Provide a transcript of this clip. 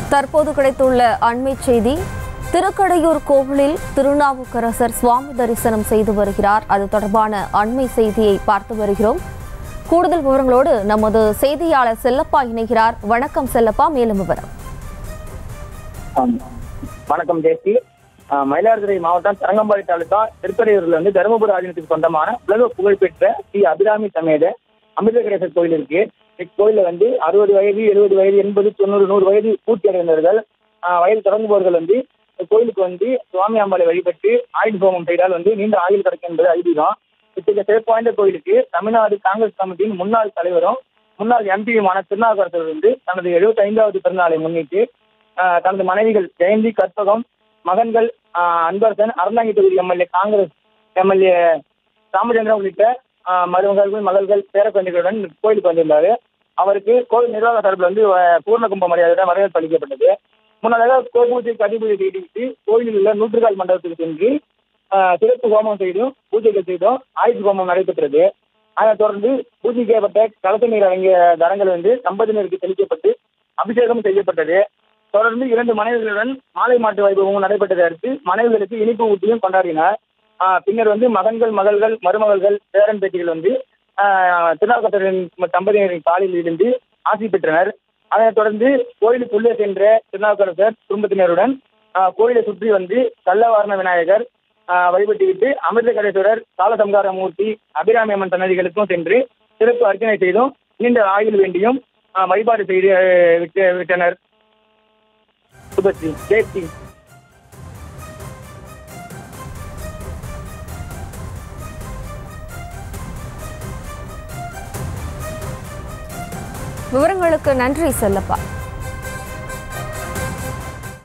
தற்போது கிடைத்துள்ள அண்மை செய்தி திருக்கடையூர் கோவிலில் திருநாவுக்கரசர் சுவாமி தரிசனம் செய்து வருகிறார் அது தொடர்பான அண்மை செய்தியை பார்த்து வருகிறோம் கூடுதல் விவரங்களோடு நமது செய்தியாளர் செல்லப்பா இணைகிறார் வணக்கம் செல்லப்பா மேலும் விவரம் ஆம். வணக்கம் ஜெயஸ்ரீ ஆஹ் மயிலாடுதுறை மாவட்டம் தரங்கம்பாடி தாலுகா திருக்கடையூர்ல வந்து தருமபுரி ஆதீனத்துக்கு சொந்தமான உலக புகழ்பெற்ற ஸ்ரீ அபிராமி சமேத அமிர்தகரேசர் கோயில் இருக்கு இக்கோயில வந்து அறுபது வயது எழுபது வயது எண்பது தொண்ணூறு நூறு வயது பூர்த்தி அடைந்தவர்கள் ஆஹ் வயது தொடங்குபவர்கள் வந்து இந்த கோயிலுக்கு வந்து சுவாமி அம்பாளை வழிபட்டு ஆயுள் ஹோமம் செய்தால் வந்து நீண்ட ஆயுள் கிடைக்கும் என்பது ஐதீகம் இத்தகைய சிறப்பு வாய்ந்த கோயிலுக்கு தமிழ்நாடு காங்கிரஸ் கமிட்டியின் முன்னாள் தலைவரும் முன்னாள் எம்பியுமான திருநாவுக்கரசர் வந்து தனது எழுபத்தி ஐந்தாவது பிறந்தநாளை முன்னிட்டு ஆஹ் தனது மனைவிகள் ஜெயந்தி கற்பகம் மகன்கள் ஆஹ் அன்பரசன் அறந்தாங்கி தொகுதி எம்எல்ஏ காங்கிரஸ் எம்எல்ஏ ராமச்சந்திரன் உள்ளிட்ட ஆஹ் மருமகள்கள் மகள்கள் பேரக்குழந்தைகளுடன் கோயிலுக்கு வந்திருந்தாரு அவருக்கு கோயில் நிர்வாக தரப்பில் வந்து அஹ், பூர்ண கும்ப மரியாதையுடன் வரவேற்பு அளிக்கப்பட்டது முன்னதாக கோபூஜை கதிபூஜை செய்துவிட்டு கோயிலில் உள்ள நூற்றுக்கால் மண்டபத்துக்கு சென்று ஆஹ், சிறப்பு ஹோமம் செய்தும் பூஜைகள் செய்தும் ஆயுஷ் ஹோமம் நடைபெற்றது அதைத் தொடர்ந்து பூஜிக்கப்பட்ட கலச நீர் அடங்கிய தரங்கள் வந்து தம்பதியினருக்கு தெளிக்கப்பட்டு அபிஷேகம் செய்யப்பட்டது தொடர்ந்து இரண்டு மனைவிகளுடன் மாலை மாட்டு வைபவமும் நடைபெற்றதை அடுத்து மனைவிகளுக்கு இனிப்பு ஊட்டியும் கொண்டாடினார் ஆஹ் பின்னர் வந்து மகன்கள் மகள்கள் மருமகள்கள் பேரன் பேட்டிகள் வந்து ஆஹ் திருநாவுக்கரசரின் தம்பதியினரின் காலில் இருந்து ஆசி பெற்றனர் அதனைத் தொடர்ந்து கோயிலுக்குள்ளே சென்ற திருநாவுக்கரசர் குடும்பத்தினருடன் ஆஹ் கோயிலை சுற்றி வந்து கள்ளவாரண விநாயகர் ஆஹ் வழிபட்டுவிட்டு அமிர்தகடேஸ்வரர் காலசம்கார மூர்த்தி அபிராமி அம்மன் சன்னதிகளுக்கும் சென்று சிறப்பு அர்ச்சனை செய்தும் நீண்ட ஆயுள் வேண்டியும் ஆஹ் வழிபாடு செய்து ஆஹ் விட்டு விட்டனர் சுபஸ்ரீ ஜெயஸ்ரீ விவரங்களுக்கு நன்றி செல்லப்பா